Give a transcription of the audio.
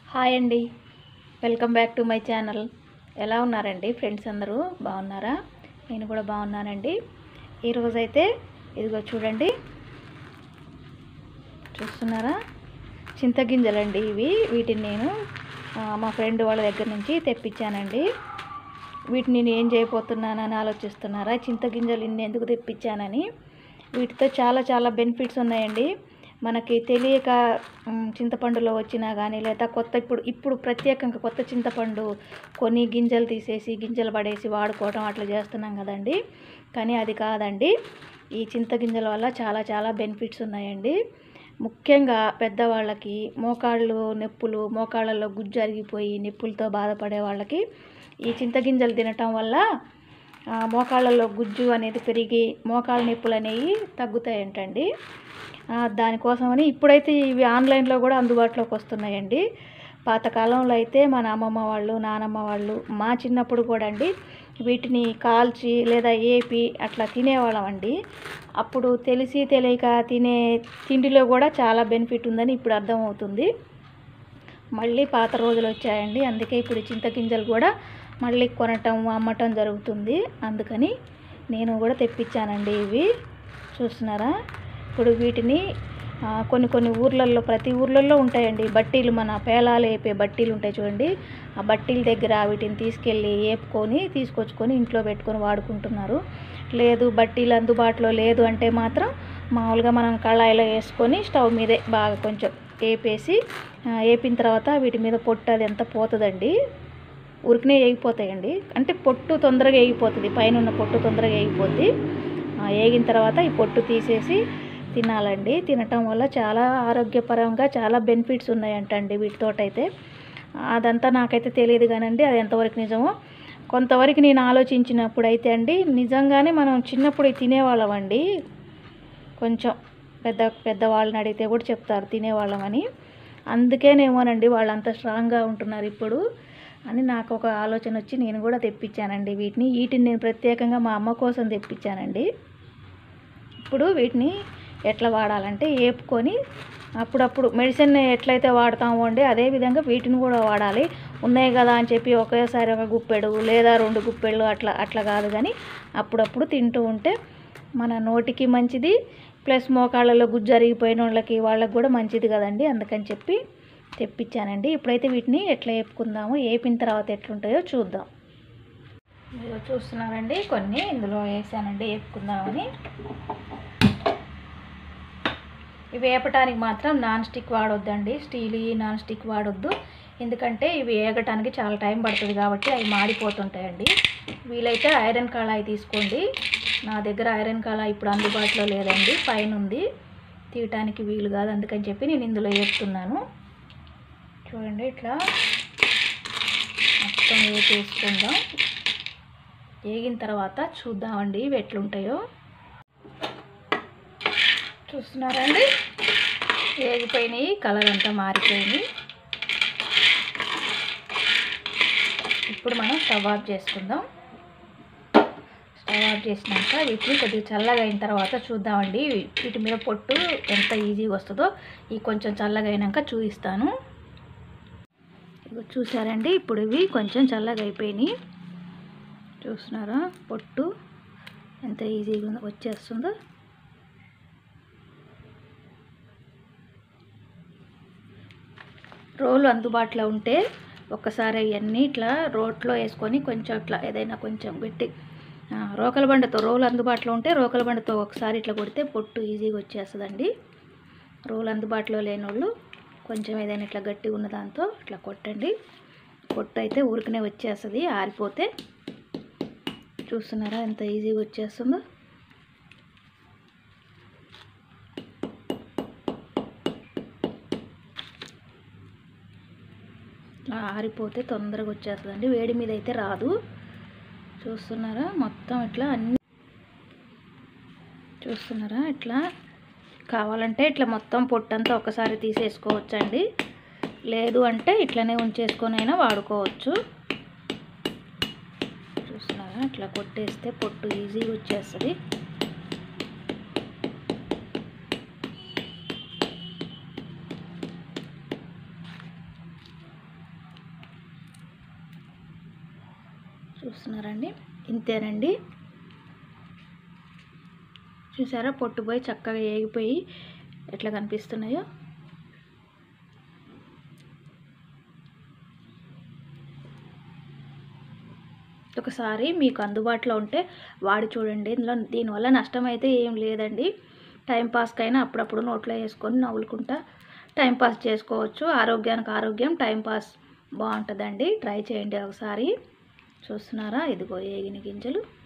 hi అండి welcome back to my channel ఎలా ఉన్నారండి ఫ్రెండ్స్ అందరూ బాగున్నారా నేను కూడా బాగున్నానండి ఈరోజైతే ఇదిగో చూడండి చూస్తున్నారా చింతగింజలండి ఇవి వీటిని నేను ఆ, మా ఫ్రెండ్ వాళ్ళ దగ్గర నుంచి తెప్పించానండి వీటిని నేను ఏం చేయబోతున్నానని ఆలోచిస్తున్నారా చింతగింజలు ఇన్ని ఎందుకు తెప్పించానని వీటితో చాలా చాలా బెనిఫిట్స్ ఉన్నాయండి మనకి తెలియక మ్, చింతపండులో వచ్చినా కానీ లేదా కొత్త ఇప్పుడు ఇప్పుడు ప్రత్యేకంగా కొత్త చింతపండు కొన్ని గింజలు తీసేసి గింజలు పడేసి వాడుకోవడం అట్లా చేస్తున్నాం కదండి కానీ అది కాదండి ఈ చింతగింజల వల్ల చాలా చాలా బెనిఫిట్స్ ఉన్నాయండి ముఖ్యంగా పెద్దవాళ్ళకి మోకాళ్ళు నొప్పులు మోకాళ్ళలో గుజ్జు అరిగిపోయి నొప్పులతో బాధపడే వాళ్ళకి ఈ చింతగింజలు తినటం వల్ల ఆ, మోకాళ్ళలో గుజ్జు అనేది పెరిగి మోకాళ్ళ నొప్పులు అనేవి తగ్గుతాయంటండి ఆ, దానికోసమని ఇప్పుడైతే ఇవి ఆన్లైన్లో కూడా అందుబాటులోకి వస్తున్నాయండి పాతకాలంలో అయితే మన అమ్మమ్మ వాళ్ళు నానమ్మ వాళ్ళు మా చిన్నప్పుడు కూడా అండి వీటిని కాల్చి లేదా ఏపి అట్లా తినేవాళ్ళం అండి అప్పుడు తెలిసి తెలియక తినే తిండిలో కూడా చాలా బెనిఫిట్ ఉందని ఇప్పుడు అర్థమవుతుంది మళ్ళీ పాత రోజులు వచ్చాయండి అందుకే ఇప్పుడు ఈ చింతగింజలు కూడా మళ్ళీ కొనటం అమ్మటం జరుగుతుంది అందుకని నేను కూడా తెప్పించానండి ఇవి చూస్తున్నారా ఇప్పుడు వీటిని ఆ, కొన్ని కొన్ని ఊర్లలో ప్రతి ఊర్లలో ఉంటాయండి బట్టీలు మన పేలాలు వేపే బట్టీలు ఉంటాయి చూడండి ఆ బట్టీల దగ్గర వీటిని తీసుకెళ్ళి వేపుకొని తీసుకొచ్చుకొని ఇంట్లో పెట్టుకొని వాడుకుంటున్నారు లేదు బట్టీలు అందుబాటులో లేదు అంటే మాత్రం మామూలుగా మనం కళాయిలో వేసుకొని స్టవ్ మీదే బాగా కొంచెం వేపేసి ఆ, వేపిన తర్వాత వీటి మీద పొట్టు అది ఎంత పోతుందండి ఉరికినే వేగిపోతాయండి అంటే పొట్టు తొందరగా వేగిపోతుంది పైన ఉన్న పొట్టు తొందరగా వేగిపోద్ది ఆ, వేగిన తర్వాత ఈ పొట్టు తీసేసి తినాలండి తినటం వల్ల చాలా ఆరోగ్యపరంగా చాలా బెనిఫిట్స్ ఉన్నాయంటండి వీటితోటైతే అదంతా నాకైతే తెలియదు కానండి అది ఎంతవరకు నిజమో కొంతవరకు నేను ఆలోచించినప్పుడు అయితే అండి నిజంగానే మనం చిన్నప్పుడు ఇవి తినేవాళ్ళమండి కొంచెం పెద్ద పెద్దవాళ్ళని అడిగితే కూడా చెప్తారు తినేవాళ్ళమని అందుకేనేమోనండి వాళ్ళు అంత స్ట్రాంగ్గా ఉంటున్నారు ఇప్పుడు అని నాకు ఒక ఆలోచన వచ్చి నేను కూడా తెప్పించానండి వీటిని వీటిని నేను ప్రత్యేకంగా మా అమ్మ కోసం తెప్పించానండి ఇప్పుడు వీటిని ఎట్లా వాడాలంటే వేపుకొని అప్పుడప్పుడు మెడిసిన్ ఎట్లయితే వాడతామో అండి అదే విధంగా వీటిని కూడా వాడాలి ఉన్నాయి కదా అని చెప్పి ఒకేసారి ఒక గుప్పెడు లేదా రెండు గుప్పెళ్ళు అట్లా అట్లా కాదు కానీ అప్పుడప్పుడు తింటూ ఉంటే మన నోటికి మంచిది ప్లస్ మోకాళ్ళలో గుజ్జు అరిగిపోయిన వాళ్ళకి వాళ్ళకి కూడా మంచిది కదండి అందుకని చెప్పి తెప్పించానండి ఇప్పుడైతే వీటిని ఎట్లా వేపుకుందాము వేపిన తర్వాత ఎట్లుంటాయో చూద్దాం మీరు చూస్తున్నారండి కొన్ని ఇందులో వేసానండి వేపుకుందామని ఇవి వేపటానికి మాత్రం నాన్ స్టిక్ వాడొద్దండి స్టీల్ నాన్ స్టిక్ వాడొద్దు ఎందుకంటే ఇవి వేగటానికి చాలా టైం పడుతుంది కాబట్టి అవి మాడిపోతుంటాయండి వీలైతే ఐరన్ కళాయి తీసుకోండి నా దగ్గర ఐరన్ కళాయి ఇప్పుడు అందుబాటులో లేదండి పైన ఉంది తీయటానికి వీలు కాదు అందుకని చెప్పి నేను ఇందులో వేపుతున్నాను చూడండి ఇట్లా మొత్తం వేపేసుకుందాం వేగిన తర్వాత చూద్దామండి ఇవి ఎట్లుంటాయో చూస్తున్నారండి వేగిపోయినాయి కలర్ అంతా మారిపోయింది ఇప్పుడు మనం స్టవ్ ఆఫ్ చేసుకుందాం స్టవ్ ఆఫ్ చేసినాక వీటిని కొద్దిగా చల్లగా అయిన తర్వాత చూద్దామండి వీటి మీద పొట్టు ఎంత ఈజీగా వస్తుందో ఈ కొంచెం చల్లగా అయినాక చూపిస్తాను ఇగో చూసారండి ఇప్పుడు ఇవి కొంచెం చల్లగా అయిపోయినాయి చూస్తున్నారా పొట్టు ఎంత ఈజీగా వచ్చేస్తుందో రోలు అందుబాటులో ఉంటే ఒక్కసారి అవన్నీ ఇట్లా రోట్లో వేసుకొని కొంచెం ఇట్లా ఏదైనా కొంచెం గట్టి ఆ, రోకల బండతో రోలు అందుబాటులో ఉంటే రోకల బండతో ఒకసారి ఇట్లా కొడితే పొట్టు ఈజీగా వచ్చేస్తుందండి రోలు అందుబాటులో లేని వాళ్ళు కొంచెం ఏదైనా ఇట్లా గట్టిగా ఉన్న దాంతో ఇట్లా కొట్టండి పొట్టు అయితే ఊరికనే వచ్చేస్తుంది ఆరిపోతే చూస్తున్నారా ఎంత ఈజీగా వచ్చేస్తుందో ఇట్లా ఆరిపోతే తొందరగా వచ్చేస్తుందండి వేడి మీద అయితే రాదు చూస్తున్నారా మొత్తం ఇట్లా అన్ని చూస్తున్నారా ఇట్లా కావాలంటే ఇట్లా మొత్తం పొట్టంతా ఒకసారి తీసేసుకోవచ్చండి లేదు అంటే ఇట్లనే ఉంచేసుకొని అయినా వాడుకోవచ్చు చూస్తున్నారా ఇట్లా కొట్టేస్తే పొట్టు ఈజీగా వచ్చేస్తుంది చూస్తున్నారండి ఇంతేనండి చూసారా పొట్టుపోయి చక్కగా ఏగిపోయి ఎట్లా కనిపిస్తున్నాయో ఒకసారి మీకు అందుబాటులో ఉంటే వాడి చూడండి ఇందులో దీనివల్ల నష్టం అయితే ఏం లేదండి టైంపాస్కైనా అప్పుడప్పుడు నోట్లో వేసుకొని నవ్వులుకుంటా టైంపాస్ చేసుకోవచ్చు ఆరోగ్యానికి ఆరోగ్యం టైంపాస్ బాగుంటుందండి ట్రై చేయండి ఒకసారి చూస్తున్నారా ఇదిగో ఏగిన గింజలు